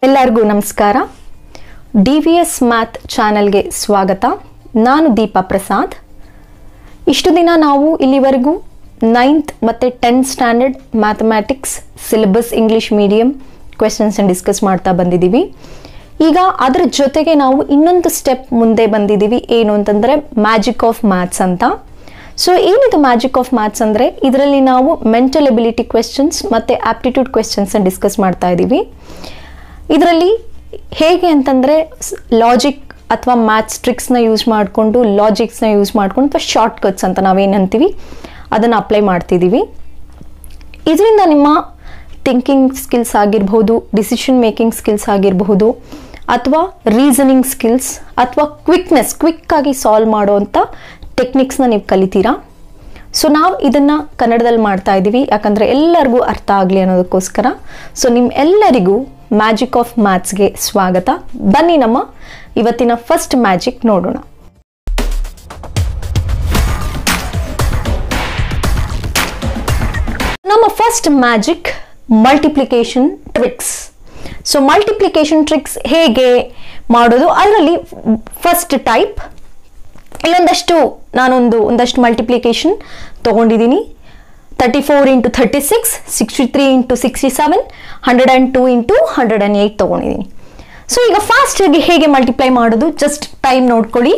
ಎಲ್ಲರಿಗೂ ನಮಸ್ಕಾರ D V S math ಚಾನಲ್ಗೆ ಸ್ವಾಗತ ನಾನು ದೀಪಾ ಪ್ರಸಾದ್ ಇಷ್ಟು ದಿನ ನಾವು ಇಲ್ಲಿವರೆಗೂ ನೈನ್ತ್ ಮತ್ತು tenth standard mathematics syllabus English medium ಕ್ವೆಶನ್ಸನ್ನು ಡಿಸ್ಕಸ್ ಮಾಡ್ತಾ ಬಂದಿದ್ದೀವಿ ಈಗ ಅದರ ಜೊತೆಗೆ ನಾವು ಇನ್ನೊಂದು ಸ್ಟೆಪ್ ಮುಂದೆ ಬಂದಿದ್ದೀವಿ ಏನು ಅಂತಂದರೆ ಮ್ಯಾಜಿಕ್ ಆಫ್ ಮ್ಯಾಥ್ಸ್ ಅಂತ ಸೊ ಏನಿದು ಮ್ಯಾಜಿಕ್ ಆಫ್ ಮ್ಯಾಥ್ಸ್ ಅಂದರೆ ಇದರಲ್ಲಿ ನಾವು ಮೆಂಟಲ್ ಎಬಿಲಿಟಿ ಕ್ವೆಶನ್ಸ್ ಮತ್ತು ಆಪ್ಟಿಟ್ಯೂಡ್ ಕ್ವೆಶನ್ಸನ್ನು ಡಿಸ್ಕಸ್ ಮಾಡ್ತಾ ಇದ್ದೀವಿ ಇದರಲ್ಲಿ ಹೇಗೆ ಅಂತಂದರೆ ಲಾಜಿಕ್ ಅಥವಾ ಮ್ಯಾಥ್ಸ್ ಟ್ರಿಕ್ಸ್ನ ಯೂಸ್ ಮಾಡಿಕೊಂಡು ಲಾಜಿಕ್ಸ್ನ ಯೂಸ್ ಮಾಡ್ಕೊಂಡು ಅಥವಾ ಶಾರ್ಟ್ ಕಟ್ಸ್ ಅಂತ ನಾವೇನಂತೀವಿ ಅದನ್ನು ಅಪ್ಲೈ ಮಾಡ್ತಿದ್ದೀವಿ ಇದರಿಂದ ನಿಮ್ಮ ಥಿಂಕಿಂಗ್ ಸ್ಕಿಲ್ಸ್ ಆಗಿರಬಹುದು ಡಿಸಿಷನ್ ಮೇಕಿಂಗ್ ಸ್ಕಿಲ್ಸ್ ಆಗಿರಬಹುದು ಅಥವಾ ರೀಸನಿಂಗ್ ಸ್ಕಿಲ್ಸ್ ಅಥವಾ ಕ್ವಿಕ್ನೆಸ್ ಕ್ವಿಕ್ಕಾಗಿ ಸಾಲ್ವ್ ಮಾಡೋವಂಥ ಟೆಕ್ನಿಕ್ಸ್ನ ನೀವು ಕಲಿತೀರಾ ಸೊ ನಾವು ಇದನ್ನು ಕನ್ನಡದಲ್ಲಿ ಮಾಡ್ತಾ ಇದ್ದೀವಿ ಯಾಕಂದರೆ ಎಲ್ಲರಿಗೂ ಅರ್ಥ ಆಗಲಿ ಅನ್ನೋದಕ್ಕೋಸ್ಕರ ಸೊ ನಿಮ್ಮ ಎಲ್ಲರಿಗೂ ಮ್ಯಾಜಿಕ್ ಆಫ್ ಮ್ಯಾಥ್ಸ್ಗೆ ಸ್ವಾಗತ ಬನ್ನಿ ನಮ್ಮ ಇವತ್ತಿನ ಫಸ್ಟ್ ಮ್ಯಾಜಿಕ್ ನೋಡೋಣ ನಮ್ಮ first magic multiplication tricks so multiplication tricks ಹೇಗೆ ಮಾಡೋದು ಅದರಲ್ಲಿ ಫಸ್ಟ್ ಟೈಪ್ ಇಲ್ಲೊಂದಷ್ಟು ನಾನೊಂದು ಒಂದಷ್ಟು ಮಲ್ಟಿಪ್ಲಿಕೇಶನ್ ತೊಗೊಂಡಿದ್ದೀನಿ thirty four into thirty six sixty three into sixty seven hundred and two into hundred and eight ತೊಗೊಂಡಿದ್ದೀನಿ ಸೊ ಈಗ ಫಾಸ್ಟಾಗಿ ಹೇಗೆ ಮಲ್ಟಿಪ್ಲೈ ಮಾಡೋದು ಜಸ್ಟ್ ಟೈಮ್ ನೋಡ್ಕೊಳ್ಳಿ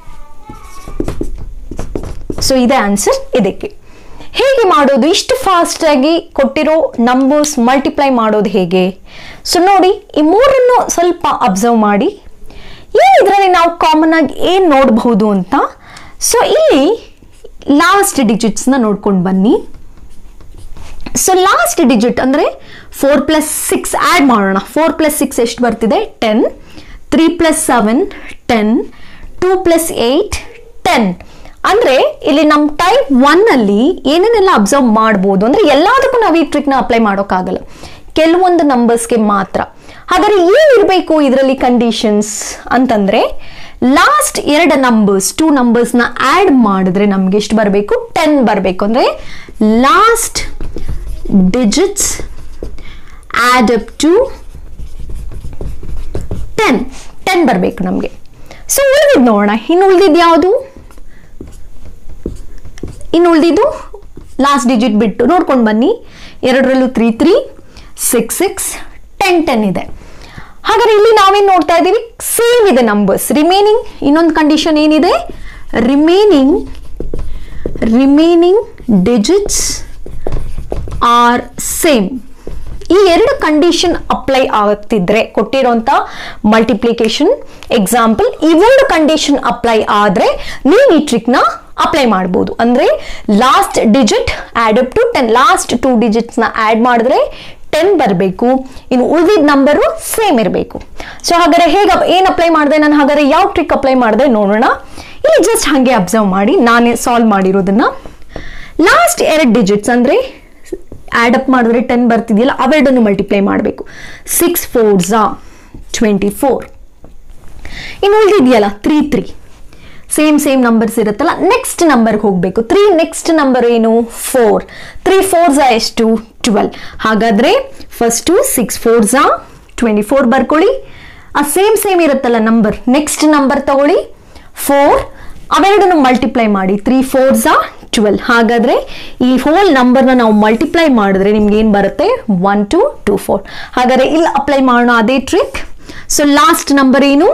ಸೊ ಇದೇ ಆನ್ಸರ್ ಇದಕ್ಕೆ ಹೇಗೆ ಮಾಡೋದು ಇಷ್ಟು ಫಾಸ್ಟಾಗಿ ಕೊಟ್ಟಿರೋ ನಂಬರ್ಸ್ ಮಲ್ಟಿಪ್ಲೈ ಮಾಡೋದು ಹೇಗೆ ಸೊ ನೋಡಿ ಈ ಮೂರನ್ನು ಸ್ವಲ್ಪ ಅಬ್ಸರ್ವ್ ಮಾಡಿ ಏನು ಇದರಲ್ಲಿ ನಾವು ಕಾಮನ್ ಆಗಿ ಏನು ನೋಡಬಹುದು ಅಂತ ಸೊ ಇಲ್ಲಿ ಲಾಸ್ಟ್ ಡಿಜಿಟ್ಸ್ನ ನೋಡ್ಕೊಂಡು ಬನ್ನಿ ಸೊ ಲಾಸ್ಟ್ ಡಿಜಿಟ್ ಅಂದರೆ ಫೋರ್ ಪ್ಲಸ್ ಸಿಕ್ಸ್ ಆ್ಯಡ್ ಮಾಡೋಣ ಫೋರ್ ಪ್ಲಸ್ ಸಿಕ್ಸ್ ಎಷ್ಟು ಬರ್ತಿದೆ ten three plus seven ten two plus eight ten ಅಂದರೆ ಇಲ್ಲಿ ನಮ್ಮ ಟೈಪ್ ಒನ್ನಲ್ಲಿ ಏನೇನೆಲ್ಲ ಅಬ್ಸರ್ವ್ ಮಾಡ್ಬೋದು ಅಂದರೆ ಎಲ್ಲದಕ್ಕೂ ನಾವು ಈ ಟ್ರಿಕ್ನ ಅಪ್ಲೈ ಮಾಡೋಕ್ಕಾಗಲ್ಲ ಕೆಲವೊಂದು ನಂಬರ್ಸ್ಗೆ ಮಾತ್ರ ಹಾಗಾದ್ರೆ ಏನಿರಬೇಕು ಇದರಲ್ಲಿ ಕಂಡೀಷನ್ಸ್ ಅಂತಂದರೆ ಲಾಸ್ಟ್ ಎರಡು ನಂಬರ್ಸ್ ಟೂ ನಂಬರ್ಸ್ನ ಆ್ಯಡ್ ಮಾಡಿದ್ರೆ ನಮ್ಗೆ ಎಷ್ಟು ಬರಬೇಕು ಟೆನ್ ಬರಬೇಕು ಅಂದರೆ last digits add up to ten ten ಬರಬೇಕು ನಮಗೆ ಸೊ ಉಳಿದಿದ್ದು ನೋಡೋಣ ಇನ್ನು ಉಳಿದಿದ್ದು ಯಾವುದು ಇನ್ನು ಉಳಿದಿದ್ದು ಲಾಸ್ಟ್ ಡಿಜಿಟ್ ಬಿಟ್ಟು ನೋಡ್ಕೊಂಡು ಬನ್ನಿ ಎರಡರಲ್ಲೂ three three six six ten ten ಇದೆ ಹಾಗಾದ್ರೆ ಇಲ್ಲಿ ನಾವೇನು ನೋಡ್ತಾ ಇದ್ದೀವಿ ಸೇಮ್ ಇದೆ ನಂಬರ್ಸ್ ರಿಮೈನಿಂಗ್ ಇನ್ನೊಂದು ಕಂಡೀಷನ್ ಏನಿದೆ remaining remaining digits are same ಈ ಎರಡು ಕಂಡೀಷನ್ ಅಪ್ಲೈ ಆಗ್ತಿದ್ರೆ ಕೊಟ್ಟಿರೋಂಥ ಮಲ್ಟಿಪ್ಲಿಕೇಶನ್ ಎಕ್ಸಾಂಪಲ್ ಇವೆರಡು ಕಂಡೀಷನ್ ಅಪ್ಲೈ ಆದರೆ ನೀವು ಈ ಟ್ರಿಕ್ನ ಅಪ್ಲೈ ಮಾಡ್ಬೋದು ಅಂದರೆ last digit add up to ten last two ಡಿಜಿಟ್ಸ್ನ ಆ್ಯಡ್ ಮಾಡಿದ್ರೆ ಟೆನ್ ಬರಬೇಕು ಇನ್ನು ಉಳಿದಿದ್ದ ನಂಬರು ಸೇಮ್ ಇರಬೇಕು ಸೊ ಹಾಗಾದ್ರೆ ಹೇಗೆ ಏನು ಅಪ್ಲೈ ಮಾಡಿದೆ ನಾನು ಹಾಗಾದ್ರೆ ಯಾವ ಟ್ರಿಕ್ ಅಪ್ಲೈ ಮಾಡಿದೆ ನೋಡೋಣ ಇಲ್ಲಿ ಜಸ್ಟ್ ಹಾಗೆ ಅಬ್ಸರ್ವ್ ಮಾಡಿ ನಾನೇ ಸಾಲ್ವ್ ಮಾಡಿರೋದನ್ನ ಲಾಸ್ಟ್ ಎರಡು ಡಿಜಿಟ್ಸ್ ಅಂದರೆ ಆ್ಯಡ್ ಅಪ್ ಮಾಡಿದ್ರೆ ಟೆನ್ ಬರ್ತಿದೆಯಲ್ಲ ಅವೆರಡನ್ನು ಮಲ್ಟಿಪ್ಲೈ ಮಾಡಬೇಕು ಸಿಕ್ಸ್ ಫೋರ್ ಝಾ ಟ್ವೆಂಟಿ ಫೋರ್ ಇನ್ನು ಉಳಿದಿದೆಯಲ್ಲ three three same same numbers ಇರುತ್ತಲ್ಲ ನೆಕ್ಸ್ಟ್ ನಂಬರ್ಗೆ ಹೋಗಬೇಕು ತ್ರೀ ನೆಕ್ಸ್ಟ್ ನಂಬರ್ ಏನು ಫೋರ್ ತ್ರೀ ಫೋರ್ ಝಾ ಎಷ್ಟು ಟ್ವೆಲ್ ಹಾಗಾದರೆ ಫಸ್ಟು ಸಿಕ್ಸ್ ಫೋರ್ ಝಾ ಟ್ವೆಂಟಿ ಫೋರ್ ಬರ್ಕೊಳ್ಳಿ ಆ ಸೇಮ್ ಸೇಮ್ ಇರುತ್ತಲ್ಲ ನಂಬರ್ ನೆಕ್ಸ್ಟ್ ನಂಬರ್ ತಗೊಳ್ಳಿ ಫೋರ್ ಅವೆರಡನ್ನು ಮಲ್ಟಿಪ್ಲೈ ಮಾಡಿ ತ್ರೀ ಫೋರ್ ಝಾ ಟ್ವೆಲ್ ಹಾಗಾದರೆ ಈ ಹೋಲ್ ನಂಬರ್ನ ನಾವು ಮಲ್ಟಿಪ್ಲೈ ಮಾಡಿದ್ರೆ ನಿಮ್ಗೆ ಏನು ಬರುತ್ತೆ ಒನ್ ಟು ಟೂ ಫೋರ್ ಹಾಗಾದರೆ ಇಲ್ಲಿ ಅಪ್ಲೈ ಮಾಡೋಣ ಅದೇ ಟ್ರಿಕ್ ಸೊ ಲಾಸ್ಟ್ ನಂಬರ್ ಏನು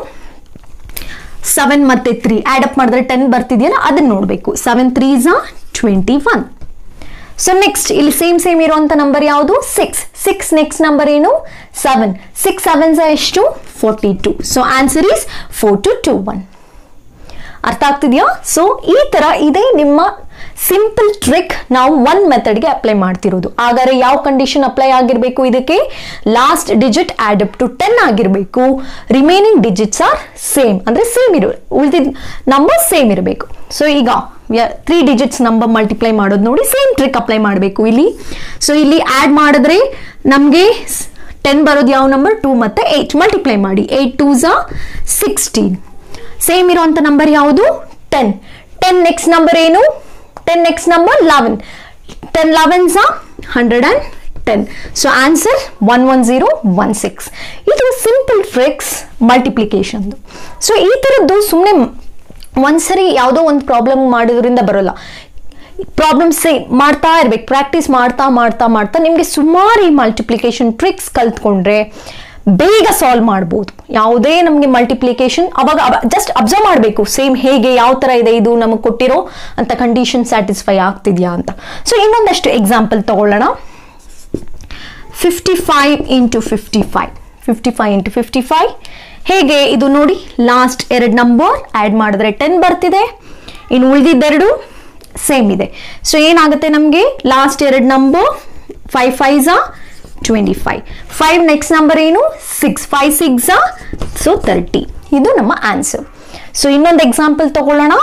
ಸೆವೆನ್ ಮತ್ತು ತ್ರೀ ಆ್ಯಡ್ ಅಪ್ ಮಾಡಿದ್ರೆ ಟೆನ್ ಬರ್ತಿದೆಯಲ್ಲ ಅದನ್ನ ನೋಡಬೇಕು ಸೆವೆನ್ ತ್ರೀ ಝಾ ಟ್ವೆಂಟಿ ಒನ್ ಸೊ ನೆಕ್ಸ್ಟ್ ಇಲ್ಲಿ ಸೇಮ್ ಸೇಮ್ ಇರುವಂಥ ನಂಬರ್ ಯಾವುದು ಸಿಕ್ಸ್ ಸಿಕ್ಸ್ ನೆಕ್ಸ್ಟ್ ನಂಬರ್ ಏನು ಸೆವೆನ್ ಸಿಕ್ಸ್ ಸೆವೆನ್ ಝಾ ಎಷ್ಟು forty two so answer is four two two one ಅರ್ಥ ಆಗ್ತಿದೆಯಾ ಸೊ ಈ ಥರ ಇದೇ ನಿಮ್ಮ ಸಿಂಪಲ್ ಟ್ರಿಕ್ ನಾವು ಒನ್ ಮೆಥಡ್ಗೆ ಅಪ್ಲೈ ಮಾಡ್ತಿರೋದು ಹಾಗಾದ್ರೆ ಯಾವ ಕಂಡೀಷನ್ ಅಪ್ಲೈ ಆಗಿರಬೇಕು ಇದಕ್ಕೆ last digit add up to ten ಆಗಿರಬೇಕು ರಿಮೈನಿಂಗ್ ಡಿಜಿಟ್ಸ್ ಆರ್ ಸೇಮ್ ಅಂದರೆ ಸೇಮ್ ಇರೋ ಉಳಿದಿದ್ದ ನಂಬರ್ ಸೇಮ್ ಇರಬೇಕು ಸೊ ಈಗ ತ್ರೀ ಡಿಜಿಟ್ಸ್ ನಂಬರ್ ಮಲ್ಟಿಪ್ಲೈ ಮಾಡೋದು ನೋಡಿ ಸೇಮ್ ಟ್ರಿಕ್ ಅಪ್ಲೈ ಮಾಡಬೇಕು ಇಲ್ಲಿ ಸೊ ಇಲ್ಲಿ ಆ್ಯಡ್ ಮಾಡಿದ್ರೆ ನಮಗೆ ಟೆನ್ ಬರೋದು ಯಾವ ನಂಬರ್ ಟೂ ಮತ್ತು ಏಯ್ಟ್ ಮಲ್ಟಿಪ್ಲೈ ಮಾಡಿ ಏಯ್ಟ್ ಟೂ ಝಾ ಸಿಕ್ಸ್ಟೀನ್ ಸೇಮ್ ಇರುವಂಥ ನಂಬರ್ ಯಾವುದು ಟೆನ್ ಟೆನ್ ನೆಕ್ಸ್ಟ್ ನಂಬರ್ ಏನು ten next number eleven ten eleven ಝಾ hundred and ten so answer one one zero one six ಇದು ಸಿಂಪಲ್ ಟ್ರಿಕ್ಸ್ ಮಲ್ಟಿಪ್ಲಿಕೇಶನ್ದು so ಈ ಥರದ್ದು ಸುಮ್ಮನೆ ಒಂದ್ಸರಿ ಯಾವುದೋ ಒಂದು ಪ್ರಾಬ್ಲಮ್ ಮಾಡೋದ್ರಿಂದ ಬರೋಲ್ಲ ಪ್ರಾಬ್ಲಮ್ಸ್ ಮಾಡ್ತಾ ಇರ್ಬೇಕು ಪ್ರಾಕ್ಟೀಸ್ ಮಾಡ್ತಾ ಮಾಡ್ತಾ ಮಾಡ್ತಾ ನಿಮಗೆ ಸುಮಾರು ಈ ಮಲ್ಟಿಪ್ಲಿಕೇಶನ್ ಟ್ರಿಕ್ಸ್ ಕಲ್ತ್ಕೊಂಡ್ರೆ ಬೇಗ ಸಾಲ್ವ್ ಮಾಡ್ಬೋದು ಯಾವುದೇ ನಮಗೆ ಮಲ್ಟಿಪ್ಲಿಕೇಶನ್ ಅವಾಗ ಜಸ್ಟ್ ಅಬ್ಸರ್ವ್ ಮಾಡಬೇಕು ಸೇಮ್ ಹೇಗೆ ಯಾವ ಥರ ಇದೆ ಇದು ನಮಗೆ ಕೊಟ್ಟಿರೋ ಅಂತ ಕಂಡೀಷನ್ ಸ್ಯಾಟಿಸ್ಫೈ ಆಗ್ತಿದ್ಯಾ ಅಂತ ಸೊ ಇನ್ನೊಂದಷ್ಟು ಎಕ್ಸಾಂಪಲ್ ತಗೊಳ್ಳೋಣ fifty five into fifty five fifty five into fifty five ಹೇಗೆ ಇದು ನೋಡಿ ಲಾಸ್ಟ್ ಎರಡು ನಂಬರ್ ಆ್ಯಡ್ ಮಾಡಿದ್ರೆ ಟೆನ್ ಬರ್ತಿದೆ ಇನ್ನು ಉಳಿದಿದ್ದೆರಡು ಸೇಮ್ ಇದೆ ಸೊ ಏನಾಗುತ್ತೆ ನಮಗೆ ಲಾಸ್ಟ್ ಎರಡು ನಂಬರ್ ಫೈವ್ ಫೈವ್ಸಾ twenty five five next number ಏನು ಸಿಕ್ಸ್ ಫೈವ್ ಸಿಕ್ಸಾ ಸೊ ತರ್ಟಿ ಇದು ನಮ್ಮ ಆನ್ಸರ್ ಸೊ ಇನ್ನೊಂದು ಎಕ್ಸಾಂಪಲ್ ತಗೊಳ್ಳೋಣ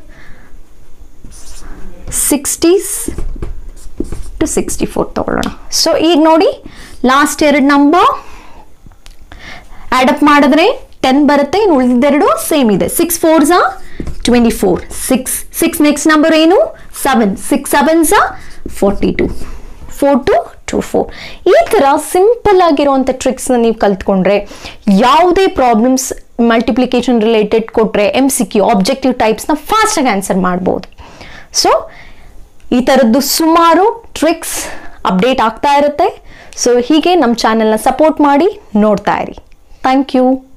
ಸಿಕ್ಸ್ಟೀಸ್ ಟು ಸಿಕ್ಸ್ಟಿ ಫೋರ್ ತಗೊಳ್ಳೋಣ ಸೊ ಈಗ ನೋಡಿ ಲಾಸ್ಟ್ ಎರಡು ನಂಬರ್ ಅಪ್ ಮಾಡಿದ್ರೆ ಟೆನ್ ಬರುತ್ತೆ ಇನ್ನು ಉಳಿದಿದ್ದೆರಡು ಸೇಮ್ ಇದೆ ಸಿಕ್ಸ್ ಫೋರ್ಸಾ twenty four six six next number ಏನು ಸೆವೆನ್ ಸಿಕ್ಸ್ ಸೆವೆನ್ಸಾ forty two four two two four ಈ ಥರ ಸಿಂಪಲ್ ಆಗಿರುವಂಥ ಟ್ರಿಕ್ಸ್ನ ನೀವು ಕಲ್ತ್ಕೊಂಡ್ರೆ ಯಾವುದೇ ಪ್ರಾಬ್ಲಮ್ಸ್ ಮಲ್ಟಿಪ್ಲಿಕೇಶನ್ ರಿಲೇಟೆಡ್ ಕೊಟ್ಟರೆ ಎಮ್ ಸಿ ಕ್ಯೂ ಆಬ್ಜೆಕ್ಟಿವ್ ಟೈಪ್ಸ್ನ ಫಾಸ್ಟಾಗಿ ಆನ್ಸರ್ ಮಾಡ್ಬೋದು ಸೊ ಈ ಥರದ್ದು ಸುಮಾರು ಟ್ರಿಕ್ಸ್ ಅಪ್ಡೇಟ್ ಆಗ್ತಾ ಇರುತ್ತೆ ಸೊ ಹೀಗೆ ನಮ್ಮ ಚಾನೆಲ್ನ ಸಪೋರ್ಟ್ ಮಾಡಿ ನೋಡ್ತಾ ಇರಿ ಥ್ಯಾಂಕ್ ಯು